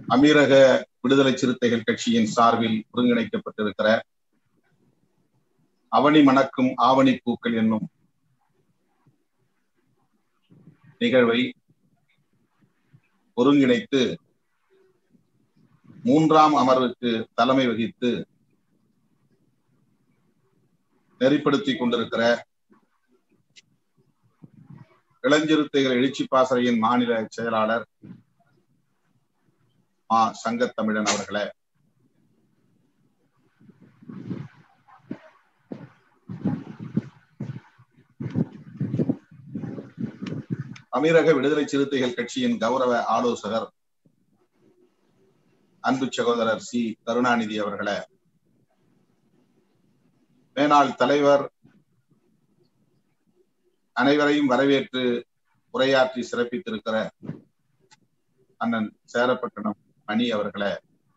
அமீரக விடுதலை சிறுத்தைகள் கட்சியின் சார்பில் ஒருங்கிணைக்கப்பட்டிருக்கிற அவனி மணக்கும் ஆவணி பூக்கள் என்னும் நிகழ்வை ஒருங்கிணைத்து மூன்றாம் அமர்வுக்கு தலைமை வகித்து நெறிப்படுத்திக் கொண்டிருக்கிற இளஞ்சிறுத்தைகள் எழுச்சி பாசறையின் மாநில செயலாளர் மா சங்கத்தமிழன் அவர்களே அமீரக விடுதலை சிறுத்தைகள் கட்சியின் கௌரவ ஆலோசகர் அன்பு சகோதரர் சி கருணாநிதி அவர்களே மேனாள் தலைவர் அனைவரையும் வரவேற்று உரையாற்றி சிறப்பித்திருக்கிற அண்ணன் சேரப்பட்டணம் மணி அவர்களே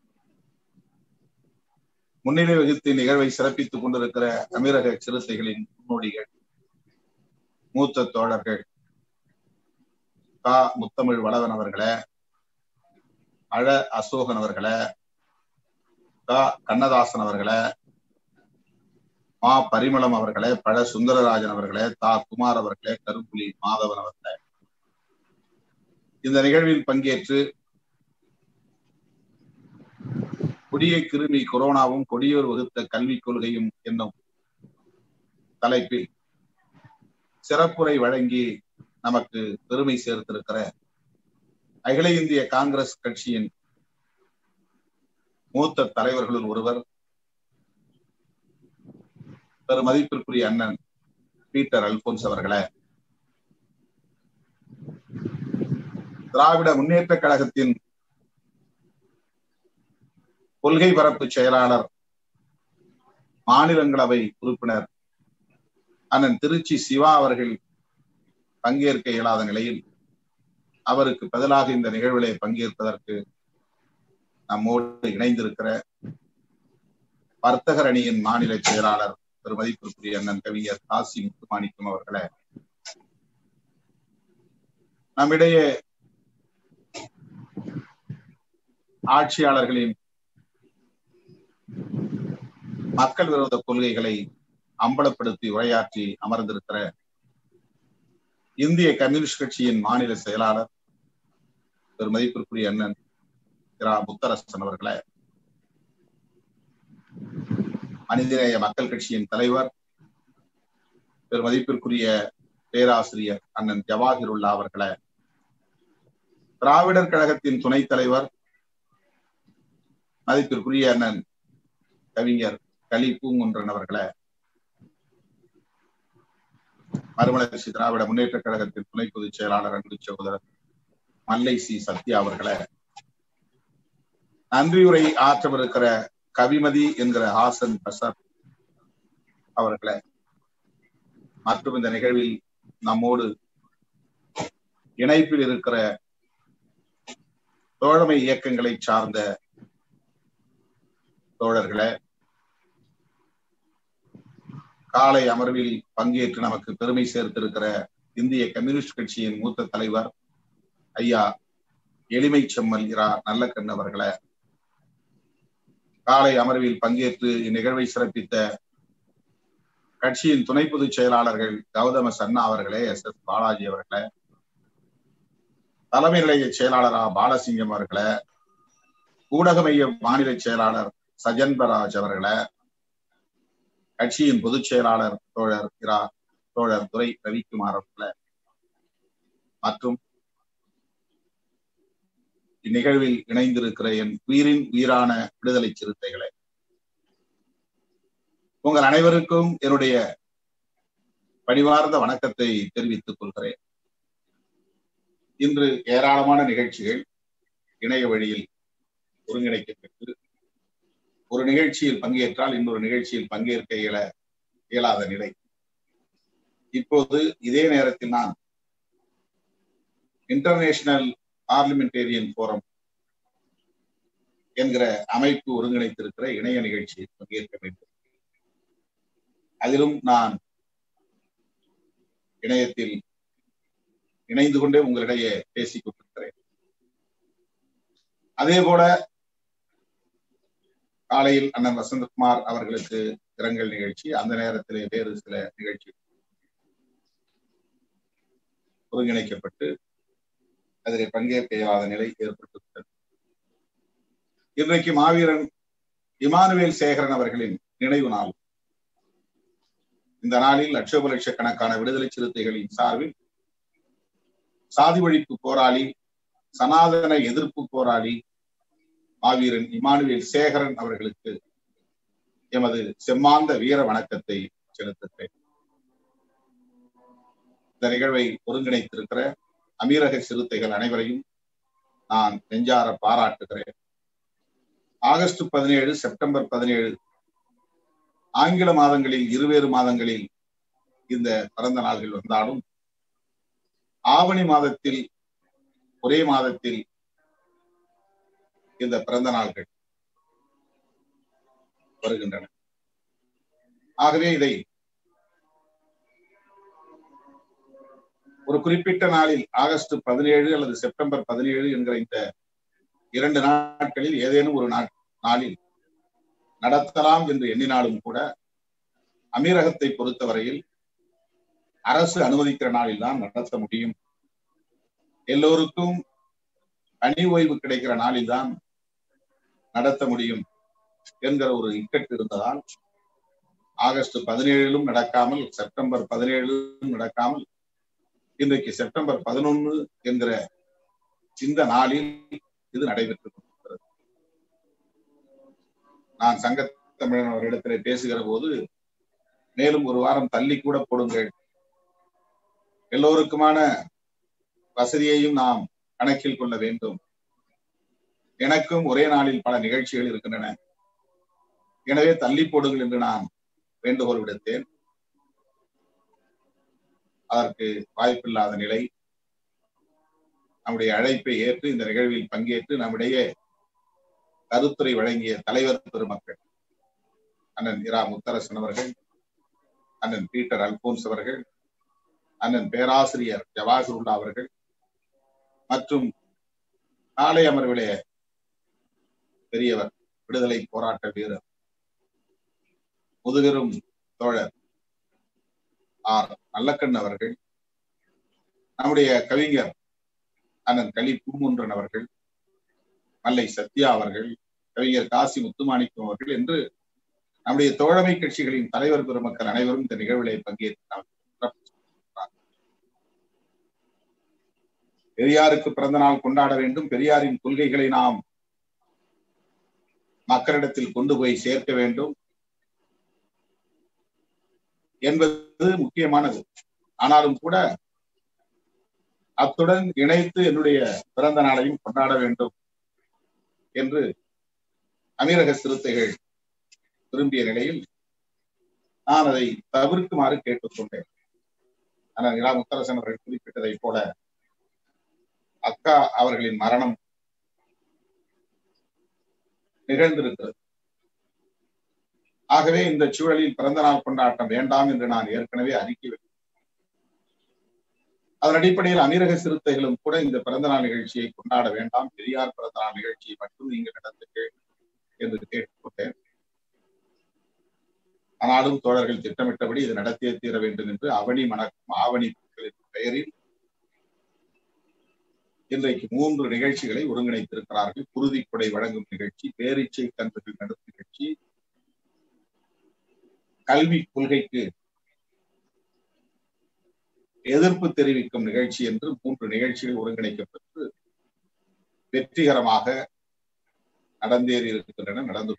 முன்னிலை வகித்து நிகழ்வை சிறப்பித்துக் கொண்டிருக்கிற அமீரக சிறுத்தைகளின் முன்னோடிகள் மூத்த தோழர்கள் கா முத்தமிழ் வளவன் அவர்களே அழ அசோகன் அவர்களே கா கண்ணதாசன் அவர்களே மா பரிமளம் அவர்களே பழ சுந்தரராஜன் அவர்களே தா குமார் அவர்களே கருப்புலி மாதவன் அவர்களே இந்த நிகழ்வில் பங்கேற்று கொடிய கிருமி கொரோனாவும் கொடியோர் வகுத்த கல்விக் கொள்கையும் என்னும் தலைப்பில் சிறப்புரை வழங்கி நமக்கு பெருமை சேர்த்திருக்கிற அகில இந்திய காங்கிரஸ் கட்சியின் மூத்த தலைவர்களுள் ஒருவர் பெரும் மதிப்பிற்குரிய அண்ணன் பீட்டர் அல்போன்ஸ் அவர்களே திராவிட முன்னேற்ற கழகத்தின் கொள்கை பரப்பு செயலாளர் மாநிலங்களவை உறுப்பினர் அண்ணன் திருச்சி சிவா அவர்கள் பங்கேற்க இயலாத நிலையில் அவருக்கு பதிலாக இந்த நிகழ்விலே பங்கேற்பதற்கு நம்மோடு இணைந்திருக்கிற வர்த்தகர் அணியின் மாநில செயலாளர் திரு மதிப்பிற்குரிய அண்ணன் கவிஞர் காசி முத்துமாணிக்கம் அவர்களே நம்மிடையே ஆட்சியாளர்களின் மக்கள் விரோத கொள்கைகளை அம்பலப்படுத்தி உரையாற்றி அமர்ந்திருக்கிற இந்திய கம்யூனிஸ்ட் கட்சியின் மாநில செயலாளர் திரு மதிப்பிற்குரிய அண்ணன் இரா முத்தரசன் அவர்களே மனிதநேய மக்கள் கட்சியின் தலைவர் திரு மதிப்பிற்குரிய பேராசிரியர் அண்ணன் ஜவாஹிருல்லா அவர்களே திராவிடர் கழகத்தின் துணைத் தலைவர் மதிப்பிற்குரிய அண்ணன் கவிஞர் கலி பூங்குன்றன் அவர்களே மறுமலர்ச்சி திராவிட முன்னேற்ற கழகத்தின் துணை பொதுச் செயலாளர் அன்பு சகோதரர் மல்லை சி சத்யா அவர்களே நன்றியுரை ஆற்றவிருக்கிற கவிமதி என்கிற ஹாசன் பிரசாத் அவர்களே மற்றும் இந்த நிகழ்வில் நம்மோடு இணைப்பில் இருக்கிற தோழமை இயக்கங்களை சார்ந்த தோழர்களே காலை அமர்வில் பங்கேற்று நமக்கு பெருமை சேர்த்திருக்கிற இந்திய கம்யூனிஸ்ட் கட்சியின் மூத்த தலைவர் ஐயா எளிமை செம்மல் இரா நல்லக்கண் அவர்களே காலை அமர்வில் பங்கேற்று இந்நிகழ்வை சிறப்பித்த கட்சியின் துணை பொதுச் செயலாளர்கள் கௌதம சன்னா அவர்களே எஸ் எஸ் பாலாஜி அவர்களே தலைமை நிலைய செயலாளரா பாலசிங்கம் அவர்களே ஊடக மைய மாநில செயலாளர் சஜன்பராஜ் அவர்களே கட்சியின் பொதுச் செயலாளர் தோழர் இரா தோழர் துரை ரவிக்குமார் அவர்களே மற்றும் இந்நிகழ்வில் இணைந்திருக்கிற என் உயிரின் உயிரான விடுதலை சிறுத்தைகளே உங்கள் அனைவருக்கும் என்னுடைய பணிவார்ந்த வணக்கத்தை தெரிவித்துக் கொள்கிறேன் இன்று ஏராளமான நிகழ்ச்சிகள் இணைய வழியில் ஒருங்கிணைக்கப்பட்டு ஒரு நிகழ்ச்சியில் பங்கேற்றால் இன்னொரு நிகழ்ச்சியில் பங்கேற்க இயல இயலாத நிலை இப்போது இதே நேரத்தில் நான் இன்டர்நேஷனல் பார்லிமெண்டேரியன் போரம் என்கிற அமைப்பு ஒருங்கிணைத்திருக்கிற இணைய நிகழ்ச்சியில் பங்கேற்க வேண்டும் அதிலும் நான் இணையத்தில் இணைந்து கொண்டே உங்களிடையே பேசிக் கொண்டிருக்கிறேன் அதே போல காலையில் அண்ணன் வசந்தகுமார் அவர்களுக்கு இரங்கல் நிகழ்ச்சி அந்த நேரத்திலே வேறு சில நிகழ்ச்சி ஒருங்கிணைக்கப்பட்டு அதிலே பங்கேற்க இயலாத நிலை ஏற்பட்டுவிட்டது இன்றைக்கு மாவீரன் இமானுவேல் சேகரன் அவர்களின் நினைவு நாள் இந்த நாளில் லட்சோப லட்சக்கணக்கான விடுதலை சிறுத்தைகளின் சார்பில் சாதி ஒழிப்பு போராளி சனாதன எதிர்ப்பு போராளி மாவீரன் இமானுவேல் சேகரன் அவர்களுக்கு எமது செம்மாந்த வீர வணக்கத்தை செலுத்துகிறேன் இந்த நிகழ்வை ஒருங்கிணைத்திருக்கிற அமீரக சிறுத்தைகள் அனைவரையும் நான் நெஞ்சார பாராட்டுகிறேன் ஆகஸ்ட் பதினேழு செப்டம்பர் பதினேழு ஆங்கில மாதங்களில் இருவேறு மாதங்களில் இந்த பிறந்த நாள்கள் வந்தாலும் ஆவணி மாதத்தில் ஒரே மாதத்தில் இந்த பிறந்த நாள்கள் வருகின்றன ஆகவே இதை ஒரு குறிப்பிட்ட நாளில் ஆகஸ்ட் பதினேழு அல்லது செப்டம்பர் பதினேழு என்கிற இந்த இரண்டு நாட்களில் ஏதேனும் ஒரு நாளில் நடத்தலாம் என்று எண்ணினாலும் கூட அமீரகத்தை பொறுத்தவரையில் அரசு அனுமதிக்கிற நாளில் தான் நடத்த முடியும் எல்லோருக்கும் பணி ஓய்வு கிடைக்கிற நாளில் தான் நடத்த முடியும் என்கிற ஒரு இக்கட்டு இருந்ததால் ஆகஸ்ட் பதினேழிலும் நடக்காமல் செப்டம்பர் பதினேழிலும் நடக்காமல் இன்றைக்கு செப்டம்பர் பதினொன்று என்கிற இந்த நாளில் இது நடைபெற்றுக் கொண்டிருக்கிறது நான் சங்க தமிழன் அவரிடத்திலே பேசுகிற போது மேலும் ஒரு வாரம் தள்ளி கூட போடுங்கள் எல்லோருக்குமான வசதியையும் நாம் கணக்கில் கொள்ள வேண்டும் எனக்கும் ஒரே நாளில் பல நிகழ்ச்சிகள் இருக்கின்றன எனவே தள்ளி போடுங்கள் என்று நான் வேண்டுகோள் விடுத்தேன் அதற்கு வாய்ப்பில்லாத நிலை நம்முடைய அழைப்பை ஏற்று இந்த நிகழ்வில் பங்கேற்று நம்மிடையே கருத்துரை வழங்கிய தலைவர் பெருமக்கள் அண்ணன் இரா முத்தரசன் அவர்கள் அண்ணன் பீட்டர் அல்போன்ஸ் அவர்கள் அண்ணன் பேராசிரியர் ஜவாஹருல்லா அவர்கள் மற்றும் நாளை அமர்விலே பெரியவர் விடுதலை போராட்ட வீரர் முதுகெரும் தோழர் ஆர் நல்லக்கண் அவர்கள் நம்முடைய கவிஞர் அண்ணன் களி பூமுன்றன் அவர்கள் மல்லை சத்யா அவர்கள் கவிஞர் காசி முத்துமாணிக்கம் அவர்கள் என்று நம்முடைய தோழமை கட்சிகளின் தலைவர் பெருமக்கள் அனைவரும் இந்த நிகழ்விலே பங்கேற்று பெரியாருக்கு பிறந்த நாள் கொண்டாட வேண்டும் பெரியாரின் கொள்கைகளை நாம் மக்களிடத்தில் கொண்டு போய் சேர்க்க வேண்டும் என்பது முக்கியமானது ஆனாலும் கூட அத்துடன் இணைத்து என்னுடைய பிறந்த நாளையும் கொண்டாட வேண்டும் என்று அமீரக சிறுத்தைகள் விரும்பிய நிலையில் நான் அதை தவிர்க்குமாறு கேட்டுக்கொண்டேன் ஆனால் நிலா முத்தரசன் அவர்கள் குறிப்பிட்டதை போல அக்கா அவர்களின் மரணம் நிகழ்ந்திருக்கிறது ஆகவே இந்த சூழலில் பிறந்த நாள் கொண்டாட்டம் வேண்டாம் என்று நான் ஏற்கனவே அறிக்கை அதன் அடிப்படையில் அமீரக சிறுத்தைகளும் கூட இந்த பிறந்த நாள் நிகழ்ச்சியை கொண்டாட வேண்டாம் பெரியார் பிறந்த நாள் நிகழ்ச்சியை மட்டும் நீங்கள் நடத்துங்கள் என்று கேட்டுக்கொண்டேன் ஆனாலும் தோழர்கள் திட்டமிட்டபடி இது நடத்தியே தீர வேண்டும் என்று அவனி மணக்கும் ஆவணி பெயரில் இன்றைக்கு மூன்று நிகழ்ச்சிகளை ஒருங்கிணைத்திருக்கிறார்கள் குருதிப்படை வழங்கும் நிகழ்ச்சி பேரீச்சை கன்றுகள் நடத்தும் நிகழ்ச்சி கல்வி கொள்கைக்கு எதிர்ப்பு தெரிவிக்கும் நிகழ்ச்சி என்று மூன்று நிகழ்ச்சிகள் ஒருங்கிணைக்கப்பட்டு வெற்றிகரமாக நடந்தேறி இருக்கின்றன நடந்து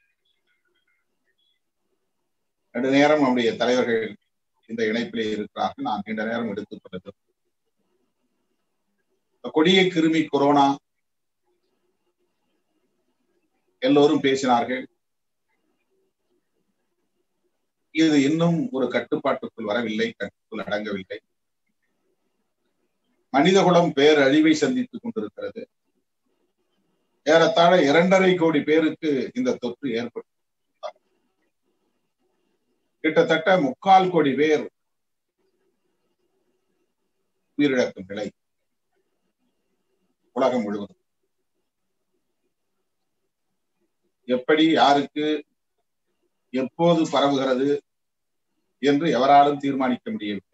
ரெண்டு நேரம் நம்முடைய தலைவர்கள் இந்த இணைப்பிலே இருக்கிறார்கள் நான் நீண்ட நேரம் எடுத்துக் கொண்டது கொடிய கிருமி கொரோனா எல்லோரும் பேசினார்கள் இது இன்னும் ஒரு கட்டுப்பாட்டுக்குள் வரவில்லை கட்டுக்குள் அடங்கவில்லை மனிதகுலம் பேரழிவை சந்தித்துக் கொண்டிருக்கிறது ஏறத்தாழ இரண்டரை கோடி பேருக்கு இந்த தொற்று ஏற்பட்டு கிட்டத்தட்ட முக்கால் கோடி பேர் உயிரிழக்கும் நிலை உலகம் முழுவதும் எப்படி யாருக்கு எப்போது பரவுகிறது என்று எவராலும் தீர்மானிக்க முடியவில்லை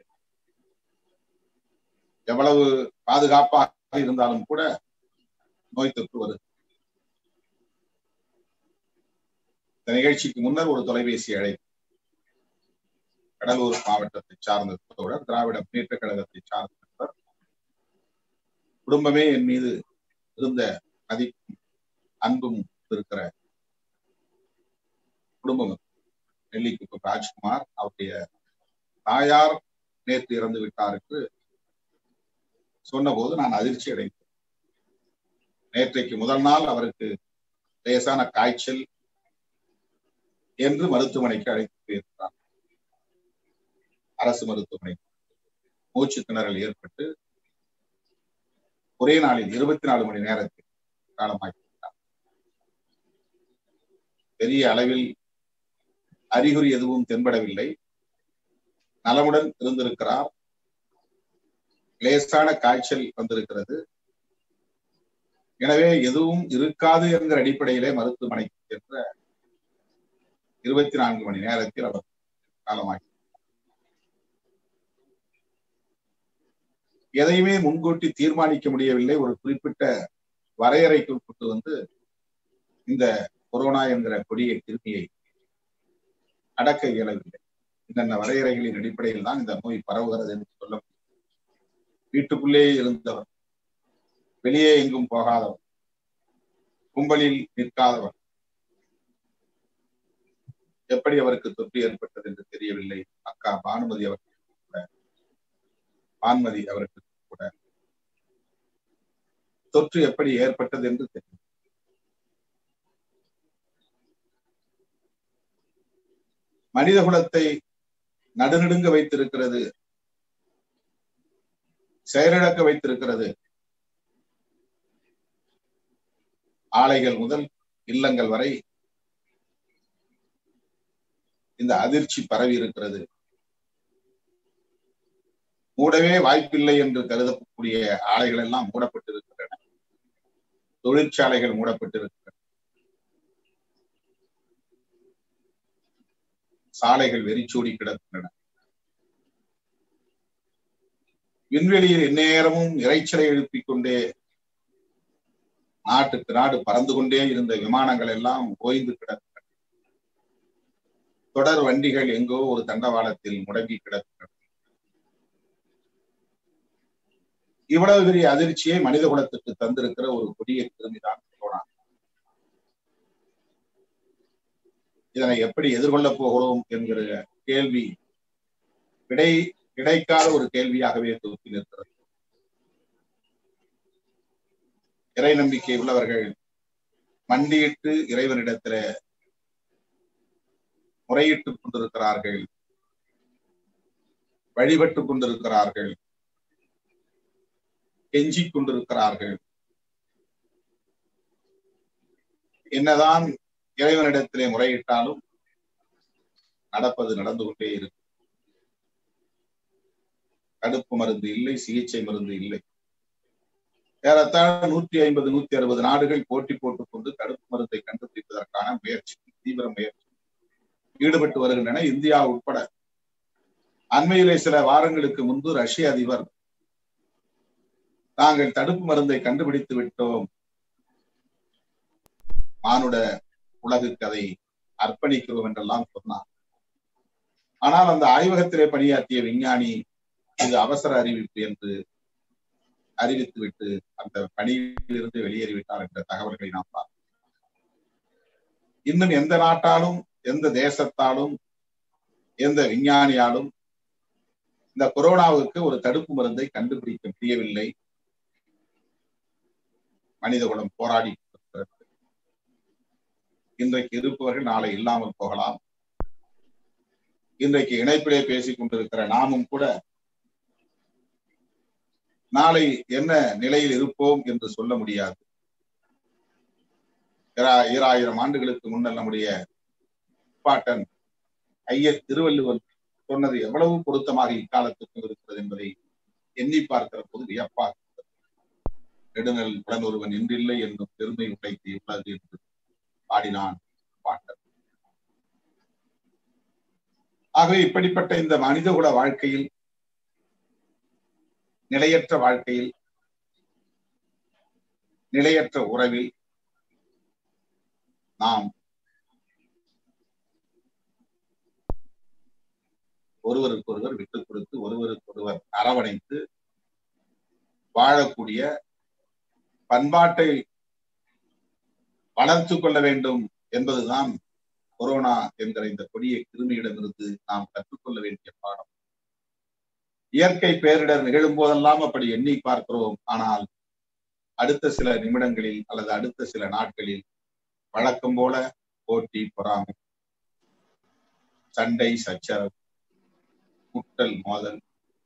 எவ்வளவு பாதுகாப்பாக இருந்தாலும் கூட நோய் தொற்று வருது இந்த நிகழ்ச்சிக்கு முன்னர் ஒரு தொலைபேசி அழைப்பு கடலூர் மாவட்டத்தை சார்ந்த தோழர் திராவிட முன்னேற்ற கழகத்தை சார்ந்த நண்பர் குடும்பமே என் மீது இருந்த மதிப்பும் அன்பும் இருக்கிற குடும்பம் நெல்லிக்குப்பம் ராஜ்குமார் அவருடைய தாயார் நேற்று இறந்து விட்டாருக்கு சொன்னபோது நான் அதிர்ச்சி அடைந்தேன் நேற்றைக்கு முதல் நாள் அவருக்கு லேசான காய்ச்சல் என்று மருத்துவமனைக்கு அழைத்து போயிருக்கிறார் அரசு மருத்துவமனை மூச்சு திணறல் ஏற்பட்டு ஒரே நாளில் இருபத்தி நாலு மணி நேரத்தில் காலமாகிவிட்டார் பெரிய அளவில் அறிகுறி எதுவும் தென்படவில்லை நலமுடன் இருந்திருக்கிறார் லேசான காய்ச்சல் வந்திருக்கிறது எனவே எதுவும் இருக்காது என்கிற அடிப்படையிலே மருத்துவமனைக்கு சென்ற இருபத்தி நான்கு மணி நேரத்தில் அவர் காலமாகி எதையுமே முன்கூட்டி தீர்மானிக்க முடியவில்லை ஒரு குறிப்பிட்ட வரையறைக்கு உட்பட்டு வந்து இந்த கொரோனா என்கிற கொடிய கிருமியை அடக்க இயலவில்லை என்னென்ன வரையறைகளின் அடிப்படையில் தான் இந்த நோய் பரவுகிறது என்று சொல்ல முடியும் வீட்டுக்குள்ளே இருந்தவர் வெளியே எங்கும் போகாதவர் கும்பலில் நிற்காதவர் எப்படி அவருக்கு தொற்று ஏற்பட்டது என்று தெரியவில்லை அக்கா பானுமதி அவருக்கு கூட பான்மதி அவருக்கு கூட தொற்று எப்படி ஏற்பட்டது என்று தெரியும் மனித குலத்தை நடுநடுங்க வைத்திருக்கிறது செயலிழக்க வைத்திருக்கிறது ஆலைகள் முதல் இல்லங்கள் வரை இந்த அதிர்ச்சி பரவி இருக்கிறது மூடவே வாய்ப்பில்லை என்று கருதக்கூடிய ஆலைகள் எல்லாம் மூடப்பட்டிருக்கின்றன தொழிற்சாலைகள் மூடப்பட்டிருக்கின்றன சாலைகள் வெறிச்சோடி கிடக்கின்றன விண்வெளியில் எந்நேரமும் இறைச்சலை எழுப்பிக் கொண்டே நாட்டுக்கு நாடு பறந்து கொண்டே இருந்த விமானங்கள் எல்லாம் ஓய்ந்து கிடக்கின்றன தொடர் வண்டிகள் எங்கோ ஒரு தண்டவாளத்தில் முடங்கி கிடக்கின்றன இவ்வளவு பெரிய அதிர்ச்சியை மனித குலத்துக்கு தந்திருக்கிற ஒரு கொடிய கிருமிதான் கொரோனா இதனை எப்படி எதிர்கொள்ளப் போகிறோம் என்கிற கேள்வி விடை கிடைக்காத ஒரு கேள்வியாகவே தூக்கி நிற்கிறது இறை நம்பிக்கை உள்ளவர்கள் மண்டியிட்டு இறைவனிடத்துல முறையிட்டுக் கொண்டிருக்கிறார்கள் வழிபட்டுக் கொண்டிருக்கிறார்கள் கெஞ்சிக் கொண்டிருக்கிறார்கள் என்னதான் இறைவனிடத்திலே முறையிட்டாலும் நடப்பது நடந்து கொண்டே இருக்கு தடுப்பு மருந்து இல்லை சிகிச்சை மருந்து இல்லை ஏறத்தாழ நூற்றி ஐம்பது நூத்தி அறுபது நாடுகள் போட்டி போட்டுக் கொண்டு தடுப்பு மருந்தை கண்டுபிடிப்பதற்கான முயற்சி தீவிர முயற்சி ஈடுபட்டு வருகின்றன இந்தியா உட்பட அண்மையிலே சில வாரங்களுக்கு முன்பு ரஷ்ய அதிபர் நாங்கள் தடுப்பு மருந்தை கண்டுபிடித்து விட்டோம் மானுட உலகுக்கு அதை அர்ப்பணிக்கிறோம் என்றெல்லாம் சொன்னார் ஆனால் அந்த ஆய்வகத்திலே பணியாற்றிய விஞ்ஞானி இது அவசர அறிவிப்பு என்று அறிவித்துவிட்டு அந்த பணியிலிருந்து வெளியேறிவிட்டார் என்ற தகவல்களை நாம் பார்த்தோம் இன்னும் எந்த நாட்டாலும் எந்த தேசத்தாலும் எந்த விஞ்ஞானியாலும் இந்த கொரோனாவுக்கு ஒரு தடுப்பு மருந்தை கண்டுபிடிக்க முடியவில்லை மனிதகுலம் போராடி இன்றைக்கு இருப்பவர்கள் நாளை இல்லாமல் போகலாம் இன்றைக்கு இணைப்பிலே பேசிக் கொண்டிருக்கிற நாமும் கூட நாளை என்ன நிலையில் இருப்போம் என்று சொல்ல முடியாது ஈராயிரம் ஆண்டுகளுக்கு முன்னர் நம்முடைய பாட்டன் ஐயர் திருவள்ளுவர் சொன்னது எவ்வளவு பொருத்தமாக இக்காலத்துக்கும் இருக்கிறது என்பதை எண்ணி பார்க்கிற போது வியப்பாக நெடுநல் உடன் ஒருவன் இன்றில்லை என்னும் பெருமை உடைத்து உள்ளது என்று பாடினான் பாட்டர் ஆகவே இப்படிப்பட்ட இந்த மனிதகுல வாழ்க்கையில் நிலையற்ற வாழ்க்கையில் நிலையற்ற உறவில் நாம் ஒருவருக்கொருவர் விட்டுக் கொடுத்து ஒருவருக்கொருவர் அரவணைத்து வாழக்கூடிய பண்பாட்டை வளர்த்து கொள்ள வேண்டும் என்பதுதான் கொரோனா என்கிற இந்த கொடிய கிருமியிடமிருந்து நாம் கற்றுக்கொள்ள வேண்டிய பாடம் இயற்கை பேரிடர் நிகழும் போதெல்லாம் அப்படி எண்ணி பார்க்கிறோம் ஆனால் அடுத்த சில நிமிடங்களில் அல்லது அடுத்த சில நாட்களில் வழக்கம் போல போட்டி பொறாமை சண்டை சச்சரவு முட்டல் மோதல்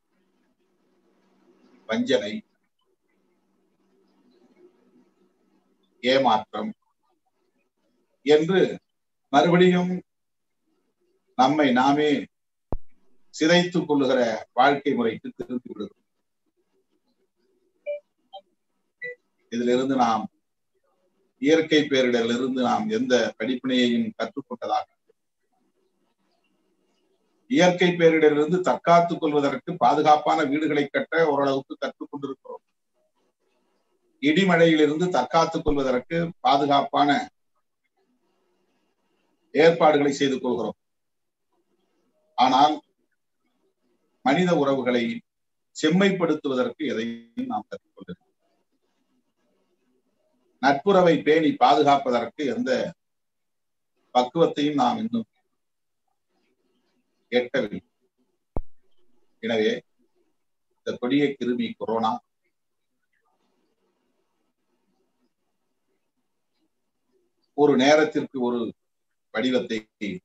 வஞ்சனை ஏமாற்றம் என்று மறுபடியும் நம்மை நாமே சிதைத்துக் கொள்ளுகிற வாழ்க்கை முறைக்கு திரும்பி விடுகிறோம் இதிலிருந்து நாம் இயற்கை பேரிடரிலிருந்து நாம் எந்த படிப்பினையையும் கற்றுக்கொண்டதாக இயற்கை பேரிடரிலிருந்து தற்காத்துக் கொள்வதற்கு பாதுகாப்பான வீடுகளை கட்ட ஓரளவுக்கு கற்றுக்கொண்டிருக்கிறோம் இடிமழையிலிருந்து தற்காத்துக் கொள்வதற்கு பாதுகாப்பான ஏற்பாடுகளை செய்து கொள்கிறோம் ஆனால் மனித உறவுகளை செம்மைப்படுத்துவதற்கு எதையும் நாம் கற்றுக்கொள்கிறோம் நட்புறவை பேணி பாதுகாப்பதற்கு எந்த பக்குவத்தையும் நாம் இன்னும் எட்டவில்லை எனவே இந்த கொடிய கிருமி கொரோனா ஒரு நேரத்திற்கு ஒரு வடிவத்தை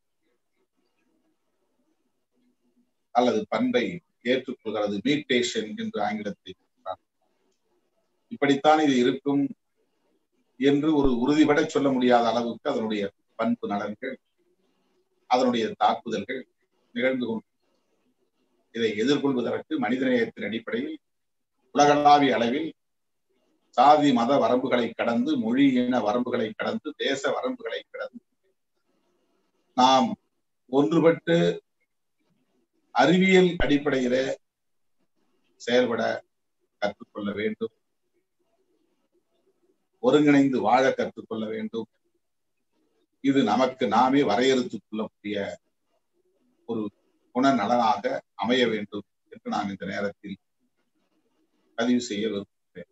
அல்லது பண்பை ஏற்றுக்கொள்கிறது மீட்டேஷன் என்று ஆங்கிலத்தில் இப்படித்தான் இது இருக்கும் என்று ஒரு உறுதிபட சொல்ல முடியாத அளவுக்கு அதனுடைய பண்பு நலன்கள் அதனுடைய தாக்குதல்கள் நிகழ்ந்து கொண்டு இதை எதிர்கொள்வதற்கு மனிதநேயத்தின் அடிப்படையில் உலகளாவிய அளவில் சாதி மத வரம்புகளை கடந்து மொழி இன வரம்புகளை கடந்து தேச வரம்புகளை கடந்து நாம் ஒன்றுபட்டு அறிவியல் அடிப்படையிலே செயல்பட கற்றுக்கொள்ள வேண்டும் ஒருங்கிணைந்து வாழ கற்றுக்கொள்ள வேண்டும் இது நமக்கு நாமே வரையறுத்துக் கொள்ளக்கூடிய ஒரு குணநலனாக அமைய வேண்டும் என்று நான் இந்த நேரத்தில் பதிவு செய்ய விரும்புகிறேன்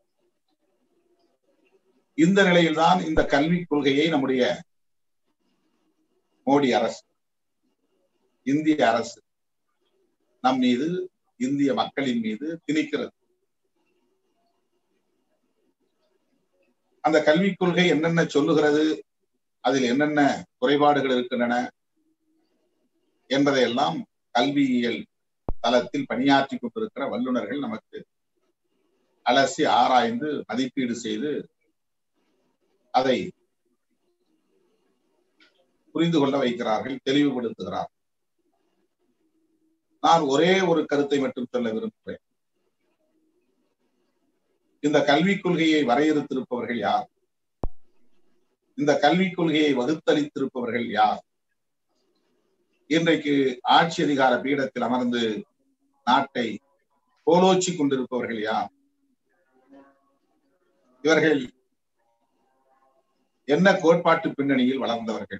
இந்த நிலையில்தான் இந்த கல்விக் கொள்கையை நம்முடைய மோடி அரசு இந்திய அரசு நம் மீது இந்திய மக்களின் மீது திணிக்கிறது அந்த கல்விக் கொள்கை என்னென்ன சொல்லுகிறது அதில் என்னென்ன குறைபாடுகள் இருக்கின்றன என்பதையெல்லாம் கல்வியியல் தளத்தில் பணியாற்றி கொண்டிருக்கிற வல்லுநர்கள் நமக்கு அலசி ஆராய்ந்து மதிப்பீடு செய்து அதை புரிந்து கொள்ள வைக்கிறார்கள் தெளிவுபடுத்துகிறார் நான் ஒரே ஒரு கருத்தை மட்டும் சொல்ல விரும்புகிறேன் இந்த கல்விக் கொள்கையை வரையறுத்திருப்பவர்கள் யார் இந்த கல்விக் கொள்கையை வகுத்தளித்திருப்பவர்கள் யார் இன்றைக்கு ஆட்சி அதிகார பீடத்தில் அமர்ந்து நாட்டை கோலோச்சி கொண்டிருப்பவர்கள் யார் இவர்கள் என்ன கோட்பாட்டு பின்னணியில் வளர்ந்தவர்கள்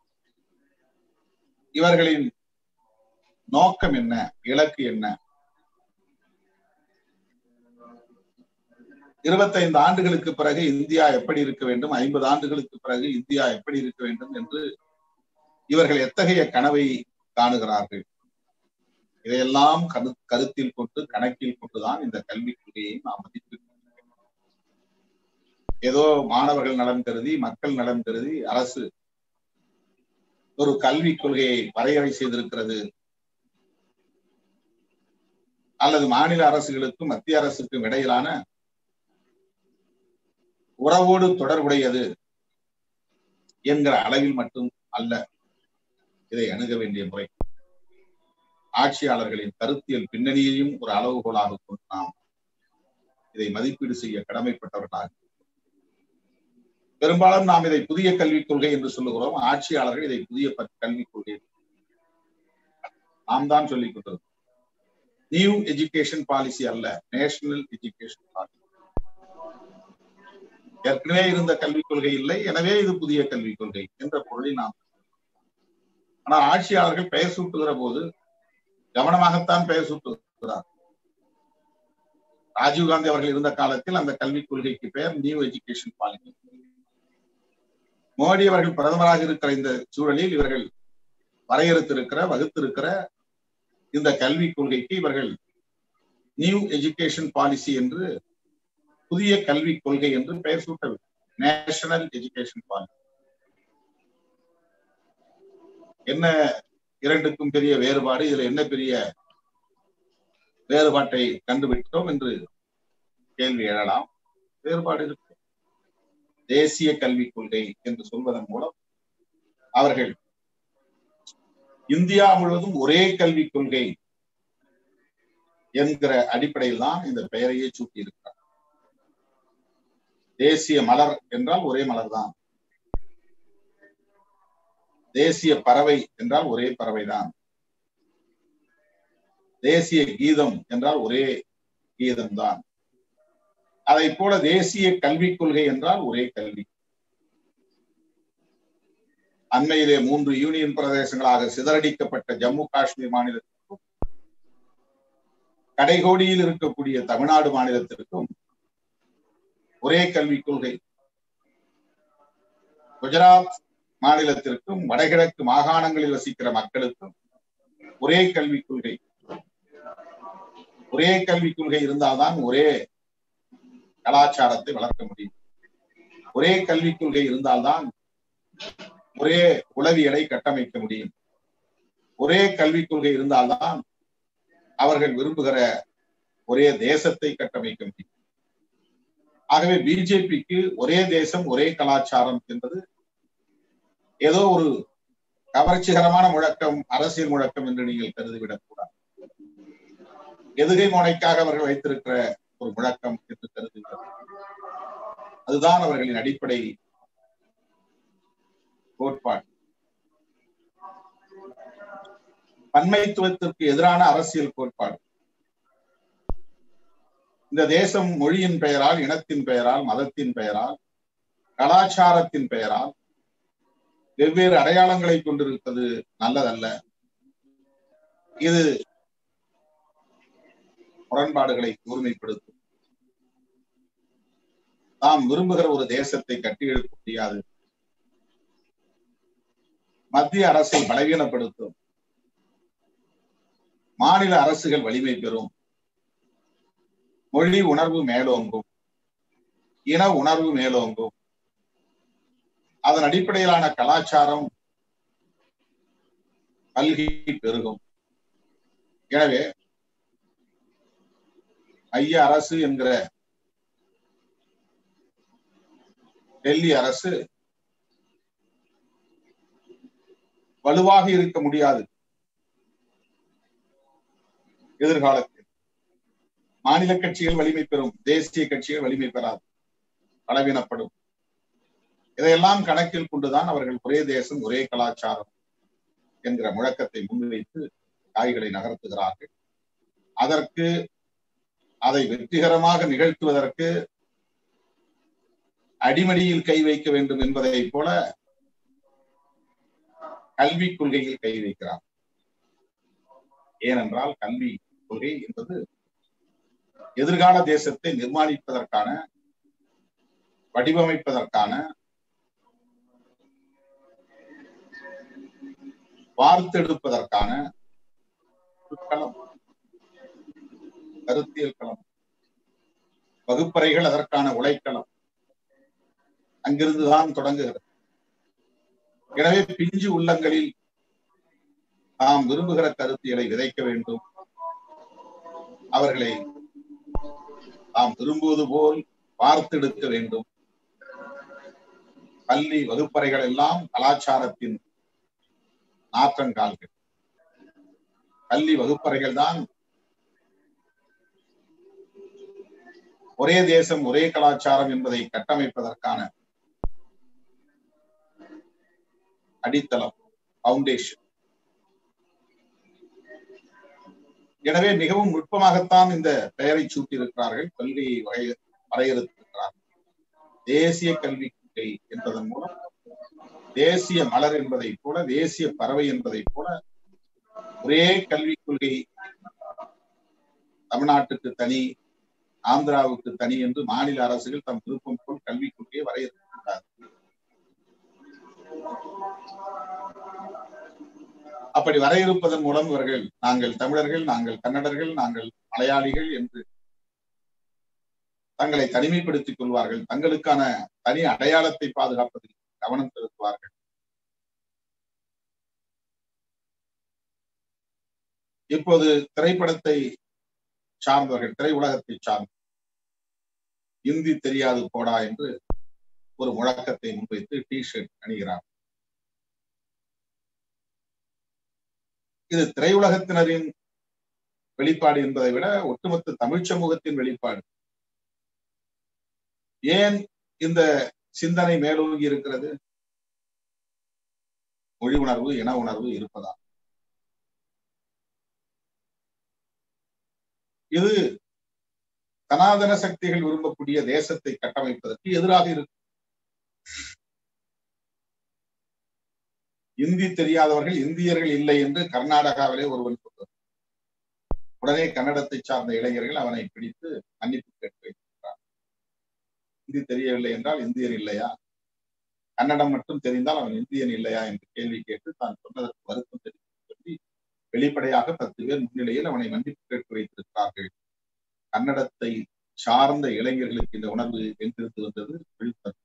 இவர்களின் நோக்கம் என்ன இலக்கு என்ன இருபத்தைந்து ஆண்டுகளுக்கு பிறகு இந்தியா எப்படி இருக்க வேண்டும் ஐம்பது ஆண்டுகளுக்கு பிறகு இந்தியா எப்படி இருக்க வேண்டும் என்று இவர்கள் எத்தகைய கனவை காணுகிறார்கள் இதையெல்லாம் கரு கருத்தில் கொண்டு கணக்கில் கொண்டுதான் இந்த கல்விக் கொள்கையை நாம் மதிப்பிருக்கிறோம் ஏதோ மாணவர்கள் நலன் கருதி மக்கள் நலன் கருதி அரசு ஒரு கல்விக் கொள்கையை வரையறை செய்திருக்கிறது அல்லது மாநில அரசுகளுக்கும் மத்திய அரசுக்கும் இடையிலான உறவோடு தொடர்புடையது என்கிற அளவில் மட்டும் அல்ல இதை அணுக வேண்டிய முறை ஆட்சியாளர்களின் கருத்தியல் பின்னணியையும் ஒரு அளவுகோலாக கொண்டு நாம் இதை மதிப்பீடு செய்ய கடமைப்பட்டவர்களாக பெரும்பாலும் நாம் இதை புதிய கல்விக் கொள்கை என்று சொல்லுகிறோம் ஆட்சியாளர்கள் இதை புதிய கல்விக் கொள்கை நாம் தான் சொல்லிக் கொண்டது நியூ எஜுகேஷன் பாலிசி அல்ல நேஷனல் எஜுகேஷன் பாலிசி ஏற்கனவே இருந்த கல்விக் கொள்கை இல்லை எனவே இது புதிய கல்விக் கொள்கை என்ற பொருளில் நாம் ஆனால் ஆட்சியாளர்கள் பெயர் சூட்டுகிற போது கவனமாகத்தான் பெயர் சூட்டுகிறார் ராஜீவ்காந்தி அவர்கள் இருந்த காலத்தில் அந்த கல்விக் கொள்கைக்கு பெயர் நியூ எஜுகேஷன் பாலிசி மோடி அவர்கள் பிரதமராக இருக்கிற இந்த சூழலில் இவர்கள் வரையறுத்திருக்கிற வகுத்திருக்கிற இந்த கல்விக் கொள்கைக்கு இவர்கள் நியூ எஜுகேஷன் பாலிசி என்று புதிய கல்விக் கொள்கை என்று பெயர் சூட்டவில்லை நேஷனல் எஜுகேஷன் பாலிசி என்ன இரண்டுக்கும் பெரிய வேறுபாடு இதுல என்ன பெரிய வேறுபாட்டை கண்டுபிடித்தோம் என்று கேள்வி எழலாம் வேறுபாடு இருக்கு தேசிய கல்விக் கொள்கை என்று சொல்வதன் மூலம் அவர்கள் இந்தியா முழுவதும் ஒரே கல்விக் கொள்கை என்கிற அடிப்படையில் தான் இந்த பெயரையே சூட்டி இருக்கிறார் தேசிய மலர் என்றால் ஒரே மலர் தான் தேசிய பறவை என்றால் ஒரே பறவை தான் தேசிய கீதம் என்றால் ஒரே கீதம் தான் அதை போல தேசிய கல்விக் கொள்கை என்றால் ஒரே கல்வி அண்மையிலே மூன்று யூனியன் பிரதேசங்களாக சிதறடிக்கப்பட்ட ஜம்மு காஷ்மீர் மாநிலத்திற்கும் கடைகோடியில் இருக்கக்கூடிய தமிழ்நாடு மாநிலத்திற்கும் ஒரே கல்விக் கொள்கை குஜராத் மாநிலத்திற்கும் வடகிழக்கு மாகாணங்களில் வசிக்கிற மக்களுக்கும் ஒரே கல்விக் கொள்கை ஒரே கல்விக் கொள்கை இருந்தால்தான் ஒரே கலாச்சாரத்தை வளர்க்க முடியும் ஒரே கல்விக் கொள்கை இருந்தால்தான் ஒரே உளவியலை கட்டமைக்க முடியும் ஒரே கல்விக் கொள்கை இருந்தால்தான் அவர்கள் விரும்புகிற ஒரே தேசத்தை கட்டமைக்க முடியும் ஆகவே பிஜேபிக்கு ஒரே தேசம் ஒரே கலாச்சாரம் என்பது ஏதோ ஒரு கவர்ச்சிகரமான முழக்கம் அரசியல் முழக்கம் என்று நீங்கள் கருதிவிடக் கூடாது எதுகை முனைக்காக அவர்கள் வைத்திருக்கிற ஒரு முழக்கம் என்று கருதுகிறார் அதுதான் அவர்களின் அடிப்படை கோட்பாடு பன்மைத்துவத்திற்கு எதிரான அரசியல் கோட்பாடு இந்த தேசம் மொழியின் பெயரால் இனத்தின் பெயரால் மதத்தின் பெயரால் கலாச்சாரத்தின் பெயரால் வெவ்வேறு அடையாளங்களை கொண்டிருப்பது நல்லதல்ல இது முரண்பாடுகளை கூர்மைப்படுத்தும் நாம் விரும்புகிற ஒரு தேசத்தை கட்டியெழுப்ப முடியாது மத்திய அரசை பலவீனப்படுத்தும் மாநில அரசுகள் வலிமை பெறும் மொழி உணர்வு மேலோங்கும் இன உணர்வு மேலோங்கும் அதன் அடிப்படையிலான கலாச்சாரம் பல்கி பெருகும் எனவே ஐய அரசு என்கிற டெல்லி அரசு வலுவாக இருக்க முடியாது எதிர்காலத்தில் மாநில கட்சிகள் வலிமை பெறும் தேசிய கட்சிகள் வலிமை பெறாது பலவீனப்படும் இதையெல்லாம் கணக்கில் கொண்டுதான் அவர்கள் ஒரே தேசம் ஒரே கலாச்சாரம் என்கிற முழக்கத்தை முன்வைத்து காய்களை நகர்த்துகிறார்கள் அதற்கு அதை வெற்றிகரமாக நிகழ்த்துவதற்கு அடிமடியில் கை வைக்க வேண்டும் என்பதை போல கல்விக் கொள்கையில் கை வைக்கிறார் ஏனென்றால் கல்வி கொள்கை என்பது எதிர்கால தேசத்தை நிர்மாணிப்பதற்கான வடிவமைப்பதற்கான வார்த்தெடுப்பதற்கான களம் கருத்தியல் களம் வகுப்பறைகள் அதற்கான உழைக்களம் அங்கிருந்துதான் தொடங்குகிறது எனவே பிஞ்சு உள்ளங்களில் நாம் விரும்புகிற கருத்தியலை விதைக்க வேண்டும் அவர்களை நாம் விரும்புவது போல் பார்த்தெடுக்க வேண்டும் பள்ளி வகுப்பறைகள் எல்லாம் கலாச்சாரத்தின் நாற்றங்கால்கள் பள்ளி வகுப்பறைகள் தான் ஒரே தேசம் ஒரே கலாச்சாரம் என்பதை கட்டமைப்பதற்கான அடித்தளம் பவுண்டேஷன் எனவே மிகவும் நுட்பமாகத்தான் இந்த பெயரை சூட்டியிருக்கிறார்கள் கொள்கையை வகை வரையறுத்திருக்கிறார்கள் தேசிய கல்வி கொள்கை என்பதன் மூலம் தேசிய மலர் என்பதை போல தேசிய பறவை என்பதை போல ஒரே கல்விக் கொள்கை தமிழ்நாட்டுக்கு தனி ஆந்திராவுக்கு தனி என்று மாநில அரசுகள் தம் விருப்பம் போல் கல்விக் கொள்கையை வரையறுத்திருக்கிறார் அப்படி வரையறுப்பதன் மூலம் இவர்கள் நாங்கள் தமிழர்கள் நாங்கள் கன்னடர்கள் நாங்கள் மலையாளிகள் என்று தங்களை தனிமைப்படுத்திக் கொள்வார்கள் தங்களுக்கான தனி அடையாளத்தை பாதுகாப்பதில் கவனம் செலுத்துவார்கள் இப்போது திரைப்படத்தை சார்ந்தவர்கள் திரையுலகத்தை சார்ந்த இந்தி தெரியாது போடா என்று ஒரு முழக்கத்தை முன்வைத்து டி ஷர்ட் அணிகிறார் இது திரையுலகத்தினரின் வெளிப்பாடு என்பதை விட ஒட்டுமொத்த தமிழ் சமூகத்தின் வெளிப்பாடு ஏன் இந்த சிந்தனை மேலோங்கி இருக்கிறது மொழி உணர்வு இன உணர்வு இருப்பதா இது சனாதன சக்திகள் விரும்பக்கூடிய தேசத்தை கட்டமைப்பதற்கு எதிராக இருக்கு இந்தி தெரியாதவர்கள் இந்தியர்கள் இல்லை என்று கர்நாடகாவிலே ஒருவன் சொல்வார் உடனே கன்னடத்தை சார்ந்த இளைஞர்கள் அவனை பிடித்து மன்னிப்பு கேட்டு வைத்திருக்கிறார் இந்தி தெரியவில்லை என்றால் இந்தியன் இல்லையா கன்னடம் மட்டும் தெரிந்தால் அவன் இந்தியன் இல்லையா என்று கேள்வி கேட்டு தான் சொன்னதற்கு வருத்தம் தெரிவித்து சொல்லி வெளிப்படையாக பத்து பேர் முன்னிலையில் அவனை மன்னிப்பு கேட்டு வைத்திருக்கிறார்கள் கன்னடத்தை சார்ந்த இளைஞர்களுக்கு இந்த உணர்வு எங்கிருந்து வந்தது விழுப்புரம்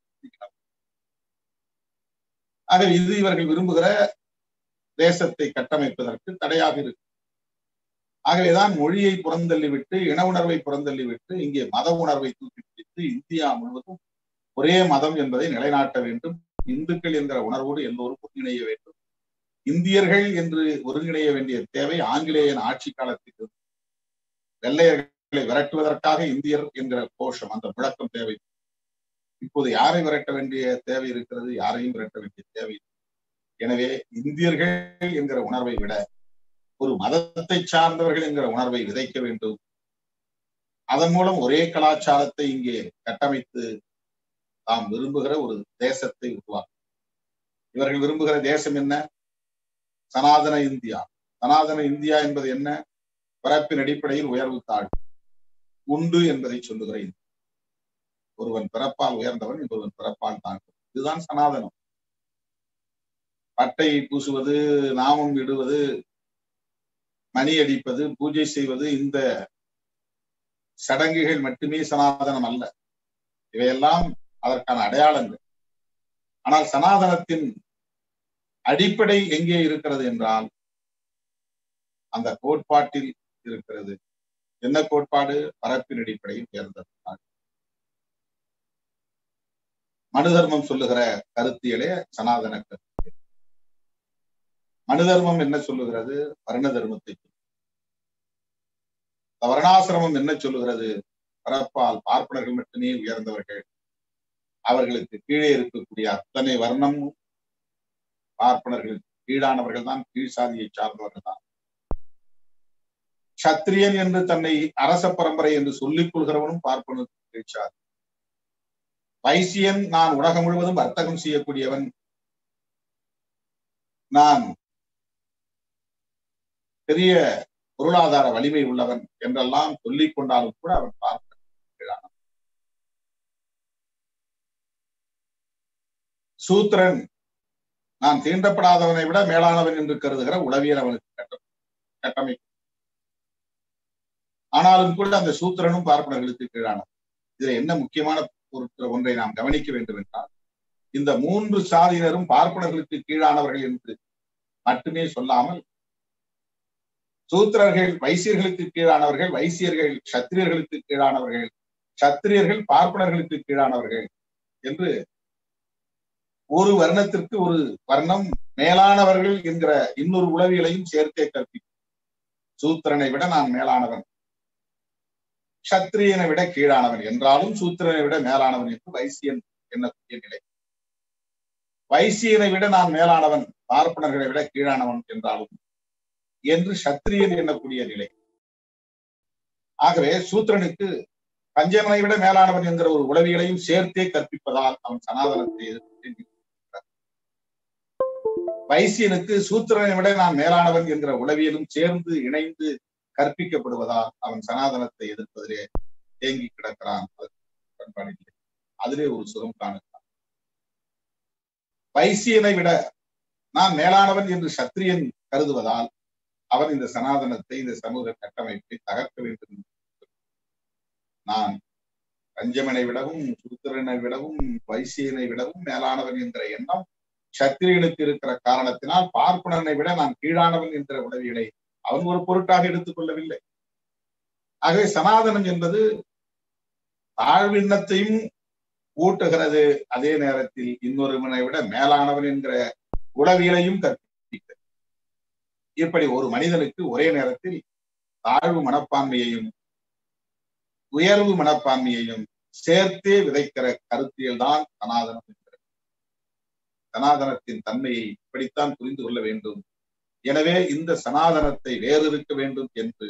ஆக இது இவர்கள் விரும்புகிற தேசத்தை கட்டமைப்பதற்கு தடையாக இருக்கு ஆகவேதான் மொழியை புறந்தள்ளிவிட்டு இன உணர்வை புறந்தள்ளிவிட்டு இங்கே மத உணர்வை தூக்கி பிடித்து இந்தியா முழுவதும் ஒரே மதம் என்பதை நிலைநாட்ட வேண்டும் இந்துக்கள் என்கிற உணர்வோடு எல்லோரும் ஒருங்கிணைய வேண்டும் இந்தியர்கள் என்று ஒருங்கிணைய வேண்டிய தேவை ஆங்கிலேயன் ஆட்சி காலத்தில் வெள்ளையர்களை விரட்டுவதற்காக இந்தியர் என்கிற கோஷம் அந்த முழக்கம் தேவை இப்போது யாரை விரட்ட வேண்டிய தேவை இருக்கிறது யாரையும் விரட்ட வேண்டிய தேவை எனவே இந்தியர்கள் என்கிற உணர்வை விட ஒரு மதத்தை சார்ந்தவர்கள் என்கிற உணர்வை விதைக்க வேண்டும் அதன் மூலம் ஒரே கலாச்சாரத்தை இங்கே கட்டமைத்து தாம் விரும்புகிற ஒரு தேசத்தை உருவாக்கும் இவர்கள் விரும்புகிற தேசம் என்ன சனாதன இந்தியா சனாதன இந்தியா என்பது என்ன பிறப்பின் அடிப்படையில் உயர்வு தாழ்வு உண்டு என்பதை சொல்லுகிற இந்தியா ஒருவன் பிறப்பால் உயர்ந்தவன் இன்னொருவன் பிறப்பால் தாழ்ந்தவன் இதுதான் சனாதனம் பட்டை பூசுவது நாமம் இடுவது மணி அடிப்பது பூஜை செய்வது இந்த சடங்குகள் மட்டுமே சனாதனம் அல்ல இவையெல்லாம் அதற்கான அடையாளங்கள் ஆனால் சனாதனத்தின் அடிப்படை எங்கே இருக்கிறது என்றால் அந்த கோட்பாட்டில் இருக்கிறது என்ன கோட்பாடு பரப்பின் அடிப்படையில் உயர்ந்த மனு தர்மம் சொல்லுகிற கருத்தியலே சனாதன கருத்தியல் மனு தர்மம் என்ன சொல்லுகிறது வர்ண தர்மத்தை வர்ணாசிரமம் என்ன சொல்லுகிறது பரப்பால் பார்ப்பனர்கள் மட்டுமே உயர்ந்தவர்கள் அவர்களுக்கு கீழே இருக்கக்கூடிய அத்தனை வர்ணமும் பார்ப்பனர்கள் கீழானவர்கள் தான் கீழ் சாதியை சார்ந்தவர்கள் தான் சத்திரியன் என்று தன்னை அரச பரம்பரை என்று சொல்லிக் கொள்கிறவனும் பார்ப்பனுக்கு கீழ் சாதி வைசியன் நான் உலகம் முழுவதும் வர்த்தகம் செய்யக்கூடியவன் நான் பெரிய பொருளாதார வலிமை உள்ளவன் என்றெல்லாம் சொல்லிக் கொண்டாலும் கூட அவன் பார்ப்பன் சூத்திரன் நான் தீண்டப்படாதவனை விட மேலானவன் என்று கருதுகிற உளவியல் அவனுக்கு கட்டமைக்கும் ஆனாலும் கூட அந்த சூத்திரனும் பார்ப்பனர்களுக்கு கீழானவன் இதுல என்ன முக்கியமான பொருட்கள் ஒன்றை நாம் கவனிக்க வேண்டும் என்றால் இந்த மூன்று சாதியினரும் பார்ப்பனர்களுக்கு கீழானவர்கள் என்று மட்டுமே சொல்லாமல் சூத்திரர்கள் வைசியர்களுக்கு கீழானவர்கள் வைசியர்கள் சத்திரியர்களுக்கு கீழானவர்கள் சத்திரியர்கள் பார்ப்பனர்களுக்கு கீழானவர்கள் என்று ஒரு வர்ணத்திற்கு ஒரு வர்ணம் மேலானவர்கள் என்கிற இன்னொரு உளவியலையும் சேர்த்தே கற்பிக்கும் சூத்திரனை விட நான் மேலானவன் சத்திரியனை விட கீழானவன் என்றாலும் சூத்திரனை விட மேலானவன் என்று வைசியன் எண்ணக்கூடிய நிலை வைசியனை விட நான் மேலானவன் பார்ப்பனர்களை விட கீழானவன் என்றாலும் என்று சத்திரியன் எண்ணக்கூடிய நிலை ஆகவே சூத்திரனுக்கு பஞ்சமனை விட மேலானவன் என்கிற ஒரு உளவியலையும் சேர்த்தே கற்பிப்பதால் அவன் சனாதனத்தை எதிர்த்து வைசியனுக்கு சூத்திரனை விட நான் மேலானவன் என்கிற உளவியலும் சேர்ந்து இணைந்து கற்பிக்கப்படுவதால் அவன் சனாதனத்தை எதிர்ப்பதிலே தேங்கி கிடக்கிறான் பண்பாடில்லை அதிலே ஒரு சுகம் காணுகிறான் வைசியனை விட நான் மேலானவன் என்று சத்திரியன் கருதுவதால் அவன் இந்த சனாதனத்தை இந்த சமூக கட்டமைப்பை தகர்க்க வேண்டும் நான் பஞ்சமனை விடவும் சுத்திரனை விடவும் வைசியனை விடவும் மேலானவன் என்கிற எண்ணம் சத்திரியனுக்கு இருக்கிற காரணத்தினால் பார்ப்பனனை விட நான் கீழானவன் என்கிற உதவிகளை அவன் ஒரு பொருட்டாக எடுத்துக் கொள்ளவில்லை ஆகவே சனாதனம் என்பது தாழ்விண்ணத்தையும் ஊட்டுகிறது அதே நேரத்தில் இன்னொருவனை விட மேலானவன் என்கிற உளவியலையும் கற்பிக்கிறது இப்படி ஒரு மனிதனுக்கு ஒரே நேரத்தில் தாழ்வு மனப்பான்மையையும் உயர்வு மனப்பான்மையையும் சேர்த்தே விதைக்கிற கருத்தியல் தான் சனாதனம் என்கிறது சனாதனத்தின் தன்மையை இப்படித்தான் புரிந்து கொள்ள வேண்டும் எனவே இந்த சனாதனத்தை வேறு இருக்க வேண்டும் என்று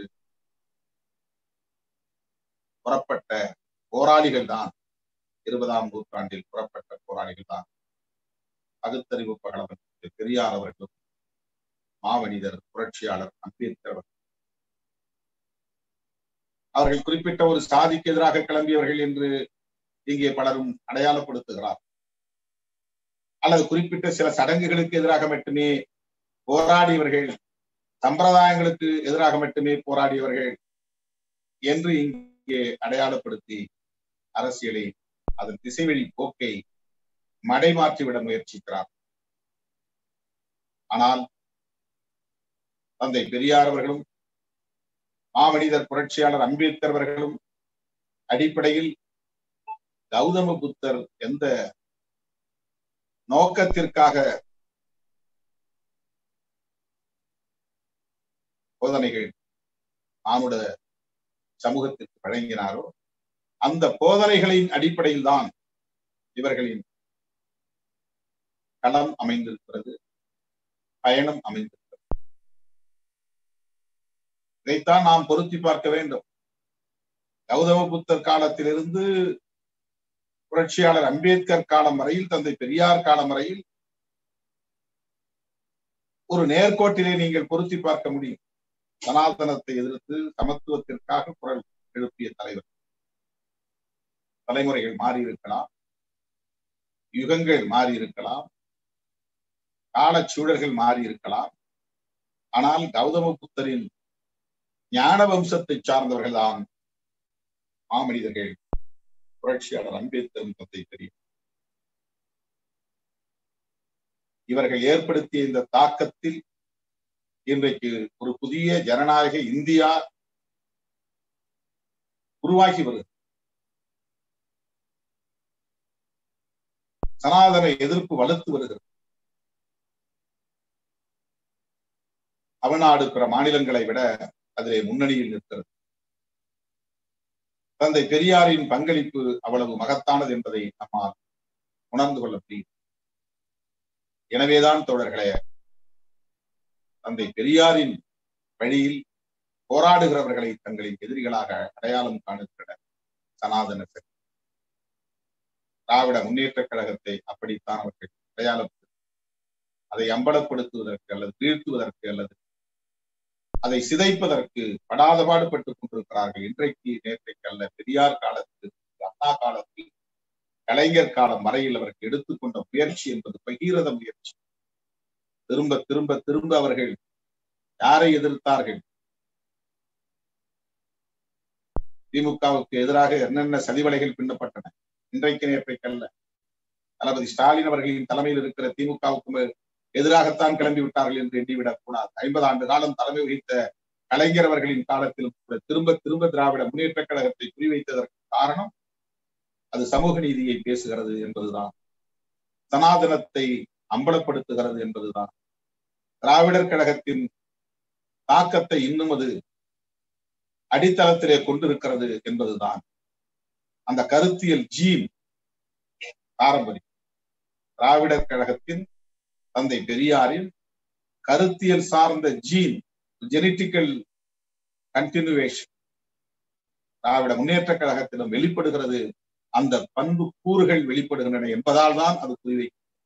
புறப்பட்ட போராளிகள் தான் இருபதாம் நூற்றாண்டில் புறப்பட்ட போராளிகள் தான் பகுத்தறிவு பகலவன் பெரியார் அவர்களும் மாமனிதர் புரட்சியாளர் அம்பேத்கர் அவர்கள் அவர்கள் குறிப்பிட்ட ஒரு சாதிக்கு எதிராக கிளம்பியவர்கள் என்று இங்கே பலரும் அடையாளப்படுத்துகிறார் அல்லது குறிப்பிட்ட சில சடங்குகளுக்கு எதிராக மட்டுமே போராடியவர்கள் சம்பிரதாயங்களுக்கு எதிராக மட்டுமே போராடியவர்கள் என்று இங்கே அடையாளப்படுத்தி அரசியலை அதன் திசைவழி போக்கை மடைமாற்றிவிட முயற்சிக்கிறார் ஆனால் தந்தை பெரியார் அவர்களும் மாமனிதர் புரட்சியாளர் அம்பேத்கர் அவர்களும் அடிப்படையில் கௌதம புத்தர் எந்த நோக்கத்திற்காக போதனைகள் மானுட சமூகத்திற்கு வழங்கினாரோ அந்த போதனைகளின் அடிப்படையில் தான் இவர்களின் களம் அமைந்திருக்கிறது பயணம் அமைந்திருக்கிறது இதைத்தான் நாம் பொருத்தி பார்க்க வேண்டும் கௌதம புத்தர் காலத்திலிருந்து புரட்சியாளர் அம்பேத்கர் காலம் வரையில் தந்தை பெரியார் காலம் வரையில் ஒரு நேர்கோட்டிலே நீங்கள் பொருத்தி பார்க்க முடியும் சனாதனத்தை எதிர்த்து சமத்துவத்திற்காக குரல் எழுப்பிய தலைவர் தலைமுறைகள் மாறி இருக்கலாம் யுகங்கள் மாறி இருக்கலாம் காலச்சூழல்கள் மாறி இருக்கலாம் ஆனால் கௌதம புத்தரின் ஞான வம்சத்தை சார்ந்தவர்கள் தான் மாமனிதர்கள் புரட்சியாளர் அம்பேத்கர் தந்தை தெரியும் இவர்கள் ஏற்படுத்திய இந்த தாக்கத்தில் இன்றைக்கு ஒரு புதிய ஜனநாயக இந்தியா உருவாகி வருகிறது சனாதன எதிர்ப்பு வலுத்து வருகிறது தமிழ்நாடு பிற மாநிலங்களை விட அதிலே முன்னணியில் நிற்கிறது தந்தை பெரியாரின் பங்களிப்பு அவ்வளவு மகத்தானது என்பதை நம்மால் உணர்ந்து கொள்ள முடியும் எனவேதான் தோழர்களே தந்தை பெரியாரின் வழியில் போராடுகிறவர்களை தங்களின் எதிரிகளாக அடையாளம் காணுகிற சனாதன சக்தி திராவிட முன்னேற்ற கழகத்தை அப்படித்தான் அவர்கள் அடையாளம் அதை அம்பலப்படுத்துவதற்கு அல்லது வீழ்த்துவதற்கு அல்லது அதை சிதைப்பதற்கு படாத பாடுபட்டுக் கொண்டிருக்கிறார்கள் இன்றைக்கு நேற்றைக்கு அல்ல பெரியார் காலத்தில் அண்ணா காலத்தில் கலைஞர் காலம் வரையில் அவர்கள் எடுத்துக்கொண்ட முயற்சி என்பது பகீரத முயற்சி திரும்ப திரும்ப திரும்ப அவர்கள் யாரை எதிர்த்தார்கள் திமுகவுக்கு எதிராக என்னென்ன சதிவலைகள் பின்னப்பட்டன இன்றைக்கு நேற்றைக்கு அல்ல தளபதி ஸ்டாலின் அவர்களின் தலைமையில் இருக்கிற திமுகவுக்கு எதிராகத்தான் கிளம்பி விட்டார்கள் என்று எண்ணிவிடக் கூடாது ஐம்பது ஆண்டு காலம் தலைமை வகித்த கலைஞர் அவர்களின் காலத்தில் கூட திரும்ப திரும்ப திராவிட முன்னேற்ற கழகத்தை குறிவைத்ததற்கு காரணம் அது சமூக நீதியை பேசுகிறது என்பதுதான் சனாதனத்தை அம்பலப்படுத்துகிறது என்பதுதான் திராவிடர் கழகத்தின் தாக்கத்தை இன்னும் அது அடித்தளத்திலே கொண்டிருக்கிறது என்பதுதான் அந்த கருத்தியல் ஜீன் பாரம்பரியம் திராவிடர் கழகத்தின் தந்தை பெரியாரின் கருத்தியல் சார்ந்த gene genetical continuation Dravida Munnetra கழகத்திடம் வெளிப்படுகிறது அந்த பண்பு கூறுகள் வெளிப்படுகின்றன என்பதால் தான் அது குறிவை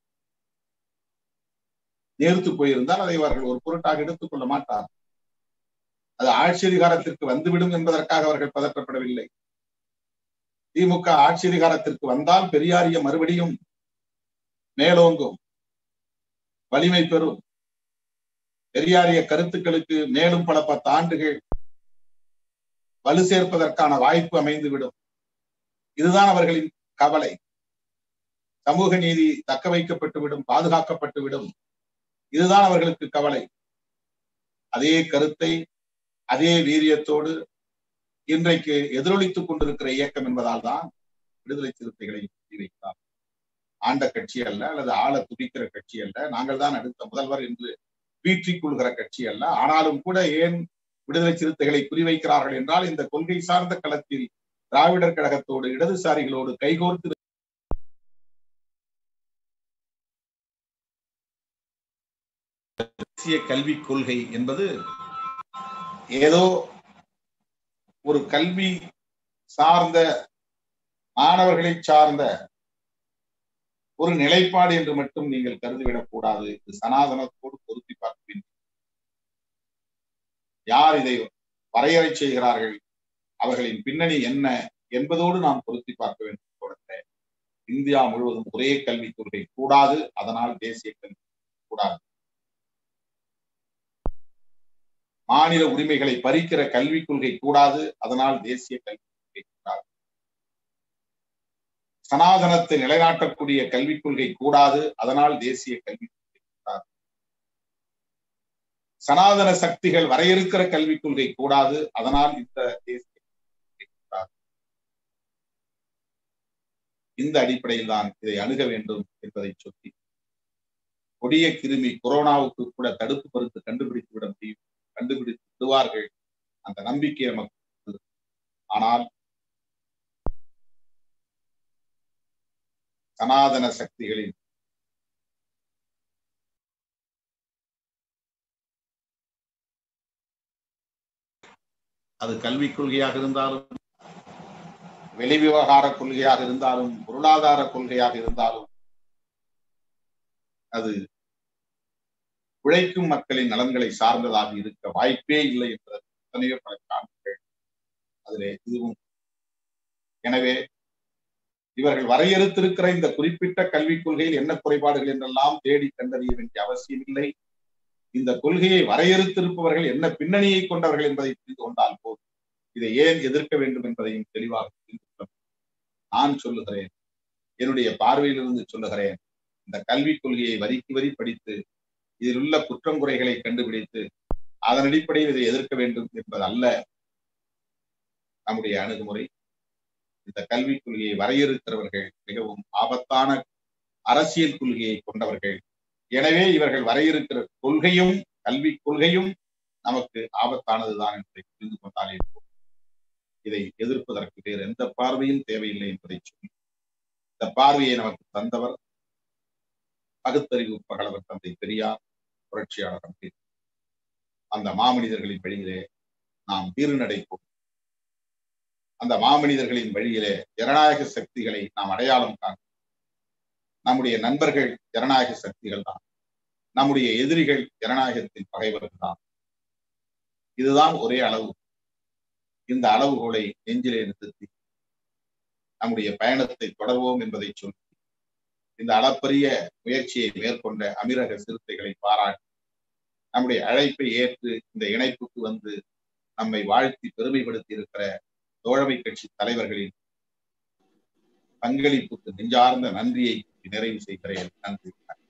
நேர்த்து போயிருந்தால் அதை அவர்கள் ஒரு பொருட்டாக எடுத்துக் கொள்ள மாட்டார் அது ஆட்சி அதிகாரத்திற்கு வந்துவிடும் என்பதற்காக அவர்கள் பதற்றப்படவில்லை திமுக ஆட்சி அதிகாரத்திற்கு வந்தால் பெரியாரிய மறுபடியும் மேலோங்கும் வலிமை பெறும் பெரியாரிய கருத்துக்களுக்கு மேலும் பல பத்து ஆண்டுகள் வலு சேர்ப்பதற்கான வாய்ப்பு அமைந்துவிடும் இதுதான் அவர்களின் கவலை சமூக நீதி தக்க வைக்கப்பட்டுவிடும் பாதுகாக்கப்பட்டுவிடும் இதுதான் அவர்களுக்கு கவலை அதே கருத்தை அதே வீரியத்தோடு இன்றைக்கு எதிரொலித்துக் கொண்டிருக்கிற இயக்கம் என்பதால் தான் விடுதலை சிறுத்தைகளை வைத்தார் ஆண்ட கட்சி அல்ல அல்லது ஆள துடிக்கிற கட்சி அல்ல நாங்கள் தான் அடுத்த முதல்வர் என்று வீற்றிக் கொள்கிற கட்சி அல்ல ஆனாலும் கூட ஏன் விடுதலை சிறுத்தைகளை குறிவைக்கிறார்கள் என்றால் இந்த கொள்கை சார்ந்த களத்தில் திராவிடர் கழகத்தோடு இடதுசாரிகளோடு கைகோர்த்து தேசிய கல்விக் கொள்கை என்பது ஏதோ ஒரு கல்வி சார்ந்த மாணவர்களை சார்ந்த ஒரு நிலைப்பாடு என்று மட்டும் நீங்கள் கருதிவிடக் கூடாது இது சனாதனத்தோடு பொருத்தி பார்க்க யார் இதை வரையறை செய்கிறார்கள் அவர்களின் பின்னணி என்ன என்பதோடு நாம் பொருத்தி பார்க்க வேண்டும் தொடர்ந்த இந்தியா முழுவதும் ஒரே கல்விக் கொள்கை கூடாது அதனால் தேசிய கல்வி கூடாது மாநில உரிமைகளை பறிக்கிற கல்விக் கொள்கை கூடாது அதனால் தேசிய கல்விக் கொள்கை கூடாது சனாதனத்தை நிலைநாட்டக்கூடிய கல்விக் கொள்கை கூடாது அதனால் தேசிய கல்விக் கொள்கை கூடாது சனாதன சக்திகள் வரையறுக்கிற கல்விக் கொள்கை கூடாது அதனால் இந்த தேசிய கொள்கை கூடாது இந்த அடிப்படையில் தான் இதை அணுக வேண்டும் என்பதை சொல்லி கொடிய கிருமி கொரோனாவுக்கு கூட தடுப்பு மருந்து கண்டுபிடித்து விட முடியும் கண்டுபிடித்து விடுவார்கள் அந்த நம்பிக்கை நமக்கு ஆனால் சனாதன சக்திகளின் அது கல்விக் கொள்கையாக இருந்தாலும் வெளி விவகார கொள்கையாக இருந்தாலும் பொருளாதார கொள்கையாக இருந்தாலும் அது உழைக்கும் மக்களின் நலன்களை சார்ந்ததாக இருக்க வாய்ப்பே இல்லை என்பது எத்தனையோ பல சான்றுகள் அதிலே இதுவும் எனவே இவர்கள் வரையறுத்திருக்கிற இந்த குறிப்பிட்ட கல்விக் கொள்கையில் என்ன குறைபாடுகள் என்றெல்லாம் தேடி கண்டறிய வேண்டிய அவசியம் இல்லை இந்த கொள்கையை வரையறுத்திருப்பவர்கள் என்ன பின்னணியை கொண்டவர்கள் என்பதை புரிந்து கொண்டால் போதும் இதை ஏன் எதிர்க்க வேண்டும் என்பதையும் தெளிவாக புரிந்து கொள்ள நான் சொல்லுகிறேன் என்னுடைய பார்வையிலிருந்து சொல்லுகிறேன் இந்த கல்விக் கொள்கையை வரிக்கு வரி படித்து இதில் உள்ள குற்றங்குறைகளை கண்டுபிடித்து அதன் அடிப்படையில் இதை எதிர்க்க வேண்டும் என்பது அல்ல நம்முடைய அணுகுமுறை இந்த கல்விக் கொள்கையை வரையறுக்கிறவர்கள் மிகவும் ஆபத்தான அரசியல் கொள்கையை கொண்டவர்கள் எனவே இவர்கள் வரையறுக்கிற கொள்கையும் கல்விக் கொள்கையும் நமக்கு ஆபத்தானதுதான் என்பதை புரிந்து கொண்டாலே இதை எதிர்ப்பதற்கு வேறு எந்த பார்வையும் தேவையில்லை என்பதை சொல்லி இந்த பார்வையை நமக்கு தந்தவர் பகுத்தறிவு பகலவர் தந்தை பெரியார் புரட்சியாளர் அம்பேத்கர் அந்த மாமனிதர்களின் வழியிலே நாம் வீறுநடைப்போம் அந்த மாமனிதர்களின் வழியிலே ஜனநாயக சக்திகளை நாம் அடையாளம் காண நம்முடைய நண்பர்கள் ஜனநாயக சக்திகள் தான் நம்முடைய எதிரிகள் ஜனநாயகத்தின் பகைவர்கள் தான் இதுதான் ஒரே அளவு இந்த அளவுகோலை நெஞ்சிலே நிறுத்தி நம்முடைய பயணத்தை தொடர்வோம் என்பதை சொல்லி இந்த அளப்பரிய முயற்சியை மேற்கொண்ட அமீரக சிறுத்தைகளை பாராட்டி நம்முடைய அழைப்பை ஏற்று இந்த இணைப்புக்கு வந்து நம்மை வாழ்த்தி பெருமைப்படுத்தி இருக்கிற தோழமை கட்சி தலைவர்களின் பங்களிப்புக்கு நெஞ்சார்ந்த நன்றியை நிறைவு செய்கிறேன் நன்றி